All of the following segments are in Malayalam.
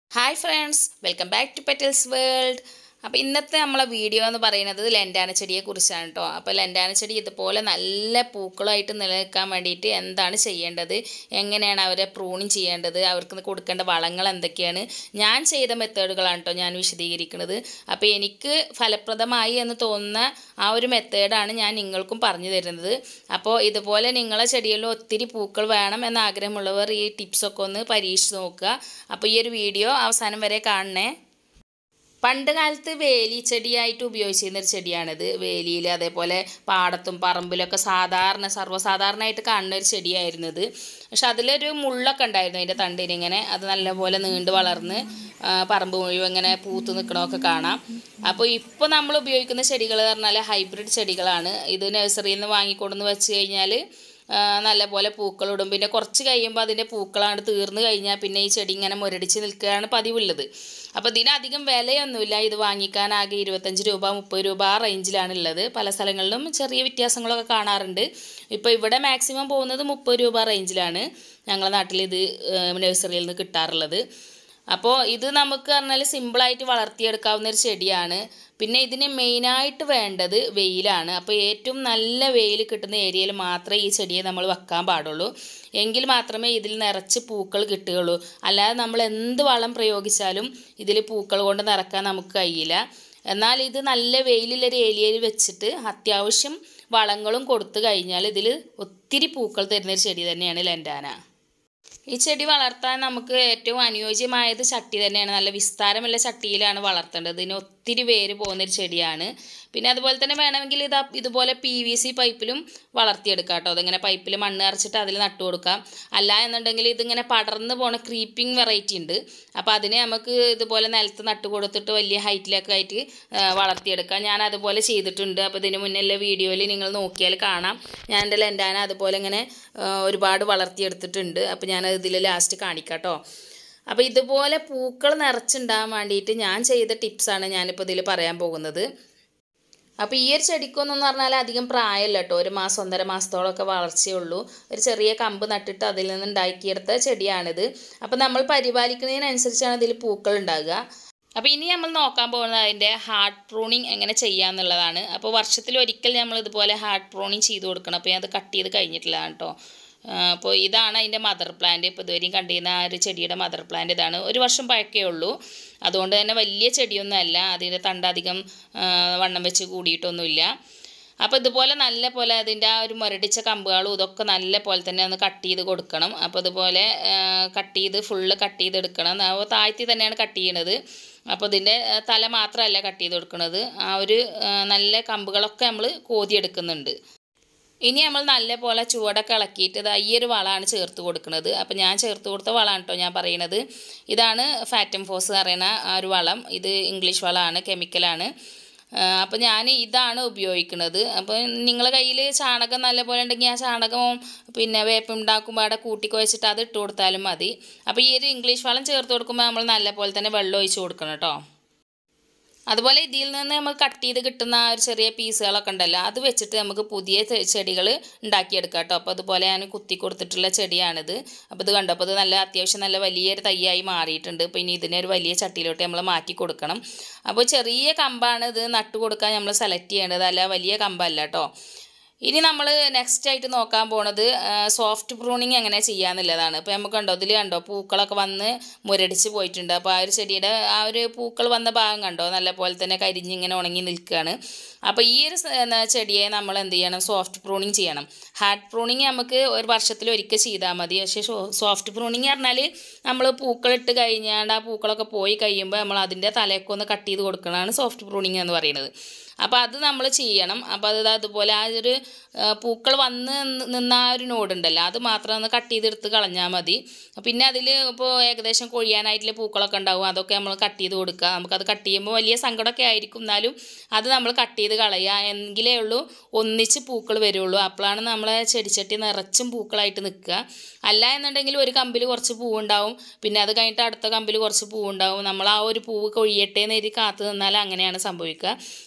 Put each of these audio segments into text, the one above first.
hi friends welcome back to petals world അപ്പോൾ ഇന്നത്തെ നമ്മളെ വീഡിയോ എന്ന് പറയുന്നത് ലെൻഡാന ചെടിയെ കുറിച്ചാണ് കേട്ടോ അപ്പോൾ ലെൻഡാന ചെടി ഇതുപോലെ നല്ല പൂക്കളായിട്ട് നിലനിൽക്കാൻ വേണ്ടിയിട്ട് എന്താണ് ചെയ്യേണ്ടത് എങ്ങനെയാണ് അവരെ പ്രൂണിങ് ചെയ്യേണ്ടത് അവർക്ക് കൊടുക്കേണ്ട വളങ്ങൾ എന്തൊക്കെയാണ് ഞാൻ ചെയ്ത മെത്തേഡുകളാണ് കേട്ടോ ഞാൻ വിശദീകരിക്കുന്നത് അപ്പോൾ എനിക്ക് ഫലപ്രദമായി എന്ന് തോന്നുന്ന ആ ഒരു മെത്തേഡാണ് ഞാൻ നിങ്ങൾക്കും പറഞ്ഞു തരുന്നത് അപ്പോൾ ഇതുപോലെ നിങ്ങളെ ചെടികളിൽ ഒത്തിരി പൂക്കൾ വേണം എന്ന ആഗ്രഹമുള്ളവർ ഈ ടിപ്സൊക്കെ ഒന്ന് പരീക്ഷിച്ച് നോക്കുക അപ്പോൾ ഈ ഒരു വീഡിയോ അവസാനം വരെ കാണണേ പണ്ട് കാലത്ത് വേലി ചെടിയായിട്ട് ഉപയോഗിച്ചിരുന്ന ഒരു ചെടിയാണിത് വേലിയിൽ അതേപോലെ പാടത്തും പറമ്പിലൊക്കെ സാധാരണ സർവ്വസാധാരണമായിട്ട് കാണുന്ന ഒരു ചെടിയായിരുന്നത് പക്ഷെ അതിലൊരു മുള്ളൊക്കെ ഉണ്ടായിരുന്നു അതിൻ്റെ തണ്ടിന് ഇങ്ങനെ അത് നല്ലപോലെ നീണ്ട് വളർന്ന് ആ, പറമ്പ് മുഴുവൻ ഇങ്ങനെ പൂത്ത് നിൽക്കണമൊക്കെ കാണാം അപ്പോൾ ഇപ്പോൾ നമ്മൾ ഉപയോഗിക്കുന്ന ചെടികൾ എന്ന് പറഞ്ഞാൽ ഹൈബ്രിഡ് ചെടികളാണ് ഇത് നഴ്സറിയിൽ നിന്ന് വാങ്ങിക്കൊണ്ടുവന്ന് വെച്ച് കഴിഞ്ഞാൽ നല്ലപോലെ പൂക്കളിടും പിന്നെ കുറച്ച് കഴിയുമ്പോൾ അതിൻ്റെ പൂക്കളാണ് തീർന്നു കഴിഞ്ഞാൽ പിന്നെ ഈ ചെടി ഇങ്ങനെ മുരടിച്ച് നിൽക്കുകയാണ് പതിവുള്ളത് അപ്പോൾ ഇതിനധികം വിലയൊന്നുമില്ല ഇത് വാങ്ങിക്കാൻ ആകെ ഇരുപത്തഞ്ച് രൂപ മുപ്പത് രൂപ ആ റേഞ്ചിലാണ് ഉള്ളത് പല സ്ഥലങ്ങളിലും ചെറിയ വ്യത്യാസങ്ങളൊക്കെ കാണാറുണ്ട് ഇപ്പോൾ ഇവിടെ മാക്സിമം പോകുന്നത് മുപ്പത് രൂപ റേഞ്ചിലാണ് ഞങ്ങളുടെ നാട്ടിൽ ഇത് നഴ്സറിയിൽ നിന്ന് കിട്ടാറുള്ളത് അപ്പോൾ ഇത് നമുക്ക് പറഞ്ഞാൽ സിമ്പിളായിട്ട് വളർത്തിയെടുക്കാവുന്ന ഒരു ചെടിയാണ് പിന്നെ ഇതിന് മെയിനായിട്ട് വേണ്ടത് വെയിലാണ് അപ്പോൾ ഏറ്റവും നല്ല വെയിൽ കിട്ടുന്ന ഏരിയയിൽ മാത്രമേ ഈ ചെടിയെ നമ്മൾ വെക്കാൻ പാടുള്ളൂ എങ്കിൽ മാത്രമേ ഇതിൽ നിറച്ച് പൂക്കൾ കിട്ടുകയുള്ളൂ അല്ലാതെ നമ്മൾ എന്ത് വളം പ്രയോഗിച്ചാലും ഇതിൽ പൂക്കൾ കൊണ്ട് നിറക്കാൻ നമുക്ക് കഴിയില്ല എന്നാൽ ഇത് നല്ല വെയിലുള്ളൊരു ഏരിയയിൽ വെച്ചിട്ട് അത്യാവശ്യം വളങ്ങളും കൊടുത്തു കഴിഞ്ഞാൽ ഇതിൽ ഒത്തിരി പൂക്കൾ തരുന്നൊരു ചെടി തന്നെയാണ് ലെൻഡാന ഈ ചെടി വളർത്താൻ നമുക്ക് ഏറ്റവും അനുയോജ്യമായത് ചട്ടി തന്നെയാണ് നല്ല വിസ്താരമുള്ള ചട്ടിയിലാണ് വളർത്തേണ്ടത് ഇതിന് ഒത്തിരി വേര് പോകുന്നൊരു ചെടിയാണ് പിന്നെ അതുപോലെ തന്നെ വേണമെങ്കിൽ ഇത് ഇതുപോലെ പി വി സി പൈപ്പിലും വളർത്തിയെടുക്കാം കേട്ടോ അതിങ്ങനെ പൈപ്പിൽ മണ്ണ് നിറച്ചിട്ട് അതിൽ നട്ടു കൊടുക്കാം അല്ല എന്നുണ്ടെങ്കിൽ ഇതിങ്ങനെ പടർന്ന് പോണ ക്രീപ്പിംഗ് വെറൈറ്റി ഉണ്ട് അപ്പോൾ അതിനെ നമുക്ക് ഇതുപോലെ നിലത്ത് നട്ടു കൊടുത്തിട്ട് വലിയ ഹൈറ്റിലൊക്കെ ആയിട്ട് ആ, വളർത്തിയെടുക്കാം ഞാൻ അതുപോലെ ചെയ്തിട്ടുണ്ട് അപ്പോൾ ഇതിന് മുന്നേ വീഡിയോയിൽ നിങ്ങൾ നോക്കിയാൽ കാണാം ഞാൻ എൻ്റെ ലെൻഡാന അതുപോലെ ഇങ്ങനെ ആ, ഒരുപാട് വളർത്തിയെടുത്തിട്ടുണ്ട് അപ്പോൾ ഞാൻ ഇതിൽ ലാസ്റ്റ് കാണിക്കാം കേട്ടോ അപ്പോൾ ഇതുപോലെ പൂക്കൾ നിറച്ചുണ്ടാകാൻ വേണ്ടിയിട്ട് ഞാൻ ചെയ്ത ടിപ്സാണ് ഞാനിപ്പോൾ ഇതിൽ പറയാൻ പോകുന്നത് അപ്പോൾ ഈ ഒരു ചെടിക്കൊന്നും പറഞ്ഞാൽ അധികം പ്രായമല്ല കേട്ടോ ഒരു മാസം ഒന്നര മാസത്തോളമൊക്കെ വളർച്ചയുള്ളൂ ഒരു ചെറിയ കമ്പ് നട്ടിട്ട് അതിൽ നിന്ന് ഉണ്ടാക്കിയെടുത്ത ചെടിയാണിത് അപ്പോൾ നമ്മൾ പരിപാലിക്കുന്നതിനനുസരിച്ചാണ് ഇതിൽ പൂക്കൾ ഉണ്ടാകുക അപ്പോൾ ഇനി നമ്മൾ നോക്കാൻ പോകുന്നത് അതിൻ്റെ ഹാർട്ട് പ്രൂണിങ് എങ്ങനെ ചെയ്യാന്നുള്ളതാണ് അപ്പോൾ വർഷത്തിൽ ഒരിക്കൽ നമ്മൾ ഇതുപോലെ ഹാർട്ട് പ്രൂണിങ് ചെയ്ത് കൊടുക്കണം അപ്പോൾ ഞാൻ അത് കട്ട് ചെയ്ത് കഴിഞ്ഞിട്ടില്ല കേട്ടോ അപ്പോൾ ഇതാണ് അതിൻ്റെ മദർ പ്ലാന്റ് ഇപ്പോൾ ഇതുവരെയും കണ്ടിരുന്ന ആ ഒരു ചെടിയുടെ മദർ പ്ലാന്റ് ഇതാണ് ഒരു വർഷം പഴക്കേ ഉള്ളൂ അതുകൊണ്ട് തന്നെ വലിയ ചെടിയൊന്നും അല്ല അതിൻ്റെ തണ്ട് അധികം ആ, വണ്ണം വെച്ച് കൂടിയിട്ടൊന്നുമില്ല അപ്പോൾ ഇതുപോലെ നല്ല പോലെ അതിൻ്റെ ആ ഒരു മുരടിച്ച കമ്പുകളും ഇതൊക്കെ നല്ല പോലെ തന്നെ ഒന്ന് കട്ട് ചെയ്ത് കൊടുക്കണം അപ്പോൾ ഇതുപോലെ കട്ട് ചെയ്ത് ഫുള്ള് കട്ട് ചെയ്തെടുക്കണം അപ്പോൾ താഴ്ത്തി തന്നെയാണ് കട്ട് ചെയ്യണത് അപ്പോൾ ഇതിൻ്റെ ആ, തല മാത്രമല്ല കട്ട് ചെയ്ത് കൊടുക്കുന്നത് ആ ഒരു ആ, നല്ല കമ്പുകളൊക്കെ നമ്മൾ കോതിയെടുക്കുന്നുണ്ട് ഇനി നമ്മൾ നല്ല പോലെ ചുവടൊക്കെ ഇളക്കിയിട്ട് ഇതാ ഈ ഒരു വളമാണ് ചേർത്ത് കൊടുക്കുന്നത് അപ്പോൾ ഞാൻ ചേർത്ത് കൊടുത്ത വളമാണ് കേട്ടോ ഞാൻ പറയുന്നത് ഇതാണ് ഫാറ്റം ഫോസ് പറയുന്ന ആ ഒരു വളം ഇത് ഇംഗ്ലീഷ് വളമാണ് കെമിക്കലാണ് അപ്പോൾ ഞാൻ ഇതാണ് ഉപയോഗിക്കുന്നത് അപ്പോൾ നിങ്ങളുടെ കയ്യിൽ ചാണകം നല്ല പോലെ ഉണ്ടെങ്കിൽ ആ ചാണകവും പിന്നെ വേപ്പുണ്ടാക്കുമ്പോൾ അവിടെ കൂട്ടി കുഴച്ചിട്ട് അത് ഇട്ട് കൊടുത്താലും മതി അപ്പോൾ ഈ ഒരു ഇംഗ്ലീഷ് വളം ചേർത്ത് കൊടുക്കുമ്പോൾ നമ്മൾ നല്ല പോലെ തന്നെ വെള്ളം ഒഴിച്ച് കൊടുക്കണം കേട്ടോ അതുപോലെ ഇതിൽ നിന്ന് നമുക്ക് കട്ട് ചെയ്ത് കിട്ടുന്ന ആ ഒരു ചെറിയ പീസുകളൊക്കെ ഉണ്ടല്ലോ അത് വെച്ചിട്ട് നമുക്ക് പുതിയ ചെടികൾ ഉണ്ടാക്കിയെടുക്കാം കേട്ടോ അപ്പോൾ അതുപോലെ ഞാൻ കുത്തി കൊടുത്തിട്ടുള്ള ചെടിയാണിത് അപ്പോൾ ഇത് കണ്ടപ്പോൾ ഇത് നല്ല അത്യാവശ്യം നല്ല വലിയൊരു തൈയായി മാറിയിട്ടുണ്ട് അപ്പോൾ ഇനി ഇതിനെ ഒരു വലിയ ചട്ടിയിലോട്ട് നമ്മൾ മാറ്റി കൊടുക്കണം അപ്പോൾ ചെറിയ കമ്പാണ് ഇത് നട്ടു കൊടുക്കാൻ നമ്മൾ സെലക്ട് ചെയ്യേണ്ടത് അല്ല വലിയ കമ്പല്ല കേട്ടോ ഇനി നമ്മൾ നെക്സ്റ്റ് ആയിട്ട് നോക്കാൻ പോണത് സോഫ്റ്റ് പ്രൂണിങ് എങ്ങനെ ചെയ്യാന്നുള്ളതാണ് ഇപ്പോൾ നമുക്ക് കണ്ടോ ഇതിൽ കണ്ടോ പൂക്കളൊക്കെ വന്ന് മുരടിച്ച് പോയിട്ടുണ്ട് അപ്പോൾ ആ ഒരു ചെടിയുടെ ആ ഒരു പൂക്കൾ വന്ന ഭാഗം കണ്ടോ നല്ല പോലെ തന്നെ കരിഞ്ഞിങ്ങനെ ഉണങ്ങി നിൽക്കുകയാണ് അപ്പോൾ ഈ ഒരു സ- എന്നാ ചെടിയെ നമ്മൾ എന്ത് ചെയ്യണം സോഫ്റ്റ് പ്രൂണിങ് ചെയ്യണം ഹാർഡ് പ്രൂണിങ് നമുക്ക് ഒരു വർഷത്തിൽ ഒരിക്കൽ ചെയ്താൽ മതി പക്ഷേ സോഫ്റ്റ് പ്രൂണിങ് പറഞ്ഞാൽ നമ്മൾ പൂക്കളിട്ട് കഴിഞ്ഞാണ്ട് ആ പൂക്കളൊക്കെ പോയി കഴിയുമ്പോൾ നമ്മൾ അതിൻ്റെ തലയൊക്കെ ഒന്ന് കട്ട് ചെയ്ത് കൊടുക്കണതാണ് സോഫ്റ്റ് പ്രൂണിങ് എന്ന് പറയുന്നത് അപ്പോൾ അത് നമ്മൾ ചെയ്യണം അപ്പോൾ അത് അതുപോലെ ആ ഒരു ആ, പൂക്കൾ വന്ന് നി- നിന്ന ആ ഒരു നോഡുണ്ടല്ലോ അത് മാത്രം ഒന്ന് കട്ട് ചെയ്തെടുത്ത് കളഞ്ഞാൽ മതി പിന്നെ അതിൽ ഇപ്പോൾ ഏകദേശം കൊഴിയാനായിട്ടുള്ള പൂക്കളൊക്കെ ഉണ്ടാവും അതൊക്കെ നമ്മൾ കട്ട് ചെയ്ത് കൊടുക്കുക നമുക്കത് കട്ട് ചെയ്യുമ്പോൾ വലിയ സങ്കടമൊക്കെ ആയിരിക്കും എന്നാലും അത് നമ്മൾ കട്ട് ചെയ്ത് കളയുക എങ്കിലേ ഉള്ളൂ ഒന്നിച്ച് പൂക്കൾ വരുള്ളൂ അപ്പോഴാണ് നമ്മളെ ചെടിച്ചട്ടി നിറച്ചും പൂക്കളായിട്ട് നിൽക്കുക അല്ല എന്നുണ്ടെങ്കിൽ ഒരു കമ്പിൽ കുറച്ച് പൂവുണ്ടാവും പിന്നെ അത് കഴിഞ്ഞിട്ട് അടുത്ത കമ്പിൽ കുറച്ച് പൂവുണ്ടാവും നമ്മൾ ആ ഒരു പൂവ് കൊഴിയട്ടെ എന്ന് എഴുതി കാത്തു നിന്നാൽ അങ്ങനെയാണ് സംഭവിക്കുക അപ്പോൾ നമ്മൾ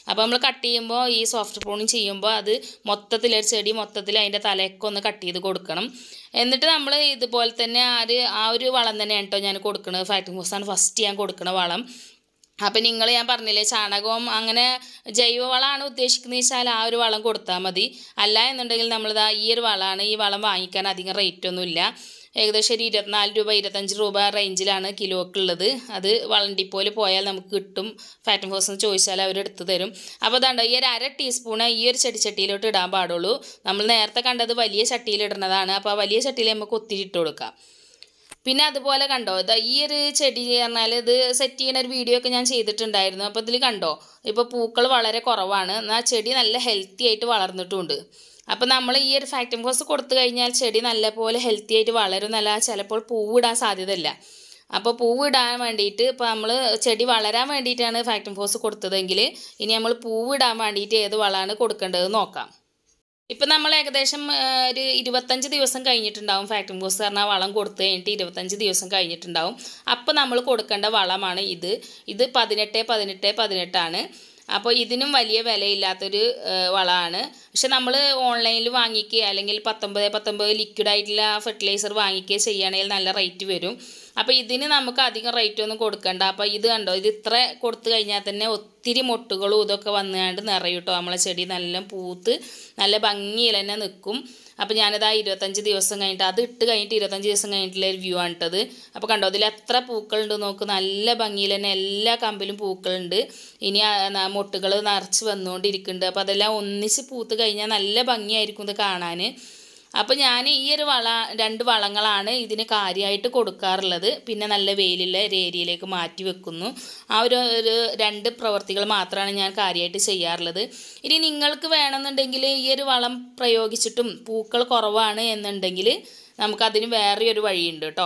കട്ട് ചെയ്യുമ്പോൾ ഈ സോഫ്റ്റ് പ്രൂണിങ് ചെയ്യുമ്പോൾ അത് മൊത്തത്തിലൊരു ചെടി മൊത്തത്തിൽ അതിൻ്റെ തലയൊക്കെ ഒന്ന് കട്ട് ചെയ്ത് കൊടുക്കണം എന്നിട്ട് നമ്മൾ ഇതുപോലെ തന്നെ ആ ഒരു ആ ഒരു വളം തന്നെയാണ് കേട്ടോ ഞാൻ കൊടുക്കുന്നത് ഫാക്ടറി ഫോസാണ് ഫസ്റ്റ് ഞാൻ കൊടുക്കുന്ന വളം അപ്പം നിങ്ങൾ ഞാൻ പറഞ്ഞില്ലേ ചാണകവും അങ്ങനെ ജൈവവളമാണ് ഉദ്ദേശിക്കുന്നത് വെച്ചാൽ ആ ഒരു വളം കൊടുത്താൽ മതി അല്ല എന്നുണ്ടെങ്കിൽ നമ്മളിതാ ഈ ഒരു വളമാണ് ഈ വളം വാങ്ങിക്കാൻ അധികം റേറ്റ് ഒന്നുമില്ല ഏകദേശം ഒരു ഇരുപത്തിനാല് രൂപ ഇരുപത്തഞ്ച് രൂപ റേഞ്ചിലാണ് കിലോക്ക് ഉള്ളത് അത് വളണ്ടിപ്പോയിൽ പോയാൽ നമുക്ക് കിട്ടും ഫാറ്റ് ഫോസ് ചോദിച്ചാൽ അവർ എടുത്തു തരും അപ്പോൾ അതാണ്ടോ ഈ ഒരു അര ടീസ്പൂണ് ഈ ഒരു ചെടിച്ചട്ടിയിലോട്ട് ഇടാൻ പാടുള്ളൂ നമ്മൾ നേരത്തെ കണ്ടത് വലിയ ചട്ടിയിൽ ഇടുന്നതാണ് അപ്പോൾ ആ വലിയ ചട്ടിയിൽ നമുക്ക് ഒത്തിരി ഇട്ട് കൊടുക്കാം പിന്നെ അതുപോലെ കണ്ടോ ഇതാ ഈ ഒരു ചെടി പറഞ്ഞാൽ ഇത് സെറ്റ് ചെയ്യുന്ന ഒരു വീഡിയോ ഒക്കെ ഞാൻ ചെയ്തിട്ടുണ്ടായിരുന്നു അപ്പോൾ ഇതിൽ കണ്ടോ ഇപ്പോൾ പൂക്കൾ വളരെ കുറവാണ് എന്നാൽ ചെടി നല്ല ഹെൽത്തി ആയിട്ട് വളർന്നിട്ടുമുണ്ട് അപ്പോൾ നമ്മൾ ഈ ഒരു ഫാക്ടം ഫോസ് കൊടുത്തു കഴിഞ്ഞാൽ ചെടി നല്ലപോലെ ഹെൽത്തി ആയിട്ട് വളരും നല്ല ചിലപ്പോൾ പൂവിടാൻ സാധ്യതയില്ല അപ്പോൾ പൂവിടാൻ വേണ്ടിയിട്ട് ഇപ്പോൾ നമ്മൾ ചെടി വളരാൻ വേണ്ടിയിട്ടാണ് ഫാക്ടം ഫോസ് കൊടുത്തതെങ്കിൽ ഇനി നമ്മൾ പൂവിടാൻ വേണ്ടിയിട്ട് ഏത് വളമാണ് കൊടുക്കേണ്ടത് നോക്കാം ഇപ്പം നമ്മൾ ഏകദേശം ആ, ഒരു ഇരുപത്തഞ്ച് ദിവസം കഴിഞ്ഞിട്ടുണ്ടാവും ഫാക്ടറി ബോസ് പറഞ്ഞാൽ വളം കൊടുത്തു കഴിഞ്ഞിട്ട് ഇരുപത്തഞ്ച് ദിവസം കഴിഞ്ഞിട്ടുണ്ടാവും അപ്പോൾ നമ്മൾ കൊടുക്കേണ്ട വളമാണ് ഇത് ഇത് പതിനെട്ട് പതിനെട്ട് പതിനെട്ടാണ് അപ്പോൾ ഇതിനും വലിയ വിലയില്ലാത്തൊരു ആ, വളമാണ് പക്ഷെ നമ്മൾ ഓൺലൈനിൽ വാങ്ങിക്കുക അല്ലെങ്കിൽ പത്തൊമ്പത് പത്തൊമ്പത് ലിക്വിഡായിട്ടുള്ള ഫെർട്ടിലൈസർ വാങ്ങിക്കുക ചെയ്യുകയാണെങ്കിൽ നല്ല റേറ്റ് വരും അപ്പോൾ ഇതിന് നമുക്ക് അധികം റേറ്റ് ഒന്നും കൊടുക്കണ്ട അപ്പോൾ ഇത് കണ്ടോ ഇത് ഇത്ര കൊടുത്തു കഴിഞ്ഞാൽ തന്നെ ഒത്തിരി മൊട്ടുകളും ഇതൊക്കെ വന്നുകൊണ്ട് നിറയും കേട്ടോ നമ്മളെ ചെടി നല്ല പൂത്ത് നല്ല ഭംഗിയിൽ തന്നെ നിൽക്കും അപ്പോൾ ഞാനിത് ആ ഇരുപത്തഞ്ച് ദിവസം കഴിഞ്ഞിട്ട് അത് ഇട്ട് കഴിഞ്ഞിട്ട് ഇരുപത്തഞ്ച് ദിവസം കഴിഞ്ഞിട്ടുള്ള ഒരു വ്യൂ ആണ് ഇട്ടത് അപ്പോൾ കണ്ടോ അതിൽ എത്ര പൂക്കളുണ്ട് നോക്ക് നല്ല ഭംഗിയിൽ തന്നെ എല്ലാ കമ്പിലും പൂക്കളുണ്ട് ഇനി മൊട്ടുകൾ നിറച്ച് വന്നുകൊണ്ടിരിക്കുന്നുണ്ട് അപ്പോൾ അതെല്ലാം ഒന്നിച്ച് പൂത്ത് കഴിഞ്ഞാൽ നല്ല ഭംഗിയായിരിക്കും ഇത് കാണാൻ അപ്പോൾ ഞാൻ ഈ ഒരു വള രണ്ട് വളങ്ങളാണ് ഇതിന് കാര്യമായിട്ട് കൊടുക്കാറുള്ളത് പിന്നെ നല്ല വെയിലുള്ള ഒരു ഏരിയയിലേക്ക് മാറ്റി വെക്കുന്നു ആ ഒരു ഒരു രണ്ട് പ്രവർത്തികൾ മാത്രമാണ് ഞാൻ കാര്യമായിട്ട് ചെയ്യാറുള്ളത് ഇനി നിങ്ങൾക്ക് വേണമെന്നുണ്ടെങ്കിൽ ഈ ഒരു വളം പ്രയോഗിച്ചിട്ടും പൂക്കൾ കുറവാണ് എന്നുണ്ടെങ്കിൽ നമുക്കതിന് വേറെ ഒരു വഴിയുണ്ട് കേട്ടോ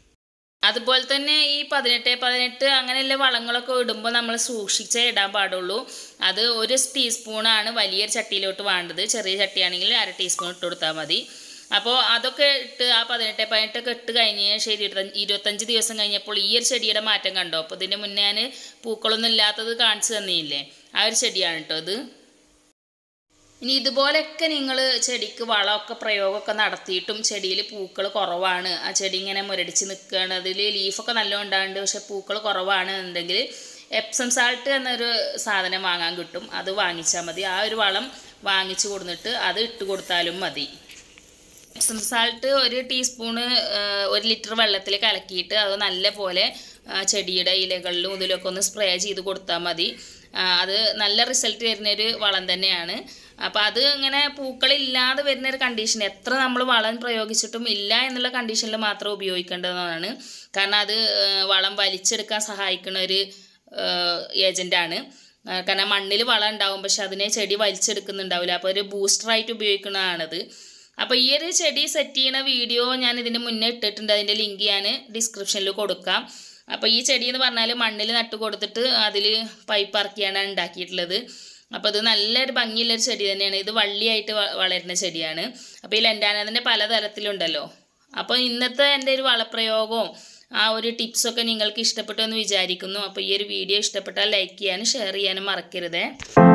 അതുപോലെ തന്നെ ഈ പതിനെട്ട് പതിനെട്ട് അങ്ങനെയുള്ള വളങ്ങളൊക്കെ ഇടുമ്പോൾ നമ്മൾ സൂക്ഷിച്ചേ ഇടാൻ പാടുള്ളൂ അത് ഒരു ടീസ്പൂണാണ് വലിയൊരു ചട്ടിയിലോട്ട് വേണ്ടത് ചെറിയ ചട്ടിയാണെങ്കിൽ അര ടീസ്പൂൺ ഇട്ട് കൊടുത്താൽ മതി അപ്പോൾ അതൊക്കെ ഇട്ട് ആ പതിനെട്ട് പതിനെട്ടൊക്കെ ഇട്ട് കഴിഞ്ഞ് ശരി ഇരുപത്തഞ്ച് ഇരുപത്തഞ്ച് ദിവസം കഴിഞ്ഞപ്പോൾ ഈ ഒരു ചെടിയുടെ മാറ്റം കണ്ടോ അപ്പോൾ ഇതിൻ്റെ മുന്നേ ഞാൻ പൂക്കളൊന്നും ഇല്ലാത്തത് കാണിച്ചു തന്നില്ലേ ആ ഒരു ചെടിയാണ് കേട്ടോ ഇത് ഇനി ഇതുപോലെയൊക്കെ നിങ്ങൾ ചെടിക്ക് വളമൊക്കെ പ്രയോഗമൊക്കെ നടത്തിയിട്ടും ചെടിയിൽ പൂക്കൾ കുറവാണ് ആ ചെടി ഇങ്ങനെ മുരടിച്ച് നിൽക്കുകയാണ് അതിൽ ലീഫൊക്കെ നല്ല ഉണ്ടാകുന്നുണ്ട് പക്ഷെ പൂക്കൾ കുറവാണ് എന്നുണ്ടെങ്കിൽ എപ്സം സാൾട്ട് എന്നൊരു സാധനം വാങ്ങാൻ കിട്ടും അത് വാങ്ങിച്ചാൽ മതി ആ ഒരു വളം വാങ്ങിച്ച് കൊടുത്തിട്ട് അത് ഇട്ട് കൊടുത്താലും മതി എപ്സം സാൾട്ട് ഒരു ടീസ്പൂണ് ഒരു ലിറ്റർ വെള്ളത്തിൽ കലക്കിയിട്ട് അത് നല്ല പോലെ ആ, ചെടിയുടെ ഇലകളിലും ഇതിലൊക്കെ ഒന്ന് സ്പ്രേ ചെയ്ത് കൊടുത്താൽ മതി ആ, അത് നല്ല റിസൾട്ട് വരുന്നൊരു വളം തന്നെയാണ് അപ്പോൾ അത് ഇങ്ങനെ പൂക്കളില്ലാതെ വരുന്ന ഒരു കണ്ടീഷൻ എത്ര നമ്മൾ വളം പ്രയോഗിച്ചിട്ടും ഇല്ല എന്നുള്ള കണ്ടീഷനിൽ മാത്രം ഉപയോഗിക്കേണ്ടതാണ് കാരണം അത് ആ, വളം വലിച്ചെടുക്കാൻ സഹായിക്കുന്ന ഒരു ഏജൻ്റാണ് കാരണം മണ്ണിൽ വളം ഉണ്ടാവും പക്ഷെ അതിനെ ചെടി വലിച്ചെടുക്കുന്നുണ്ടാവില്ല അപ്പോൾ ഒരു ബൂസ്റ്ററായിട്ട് ഉപയോഗിക്കുന്നതാണത് അപ്പോൾ ഈ ഒരു ചെടി സെറ്റ് ചെയ്യുന്ന വീഡിയോ ഞാൻ ഇതിന് മുന്നേ ഇട്ടിട്ടുണ്ട് അതിൻ്റെ ലിങ്ക് ഞാൻ ഡിസ്ക്രിപ്ഷനിൽ കൊടുക്കാം അപ്പോൾ ഈ ചെടി എന്ന് പറഞ്ഞാൽ മണ്ണിൽ നട്ട് കൊടുത്തിട്ട് അതിൽ പൈപ്പ് ഇറക്കിയാണ് ഉണ്ടാക്കിയിട്ടുള്ളത് അപ്പോൾ ഇത് നല്ലൊരു ഭംഗിയുള്ളൊരു ചെടി തന്നെയാണ് ഇത് വള്ളിയായിട്ട് വ- വളരുന്ന ചെടിയാണ് അപ്പോൾ ഈ ലെൻഡാനതിൻ്റെ പല തരത്തിലുണ്ടല്ലോ അപ്പോൾ ഇന്നത്തെ എൻ്റെ ഒരു വളപ്രയോഗവും ആ ഒരു ടിപ്സൊക്കെ നിങ്ങൾക്ക് ഇഷ്ടപ്പെട്ടു എന്ന് വിചാരിക്കുന്നു അപ്പോൾ ഈ ഒരു വീഡിയോ ഇഷ്ടപ്പെട്ടാൽ ലൈക്ക് ചെയ്യാനും ഷെയർ ചെയ്യാനും മറക്കരുതേ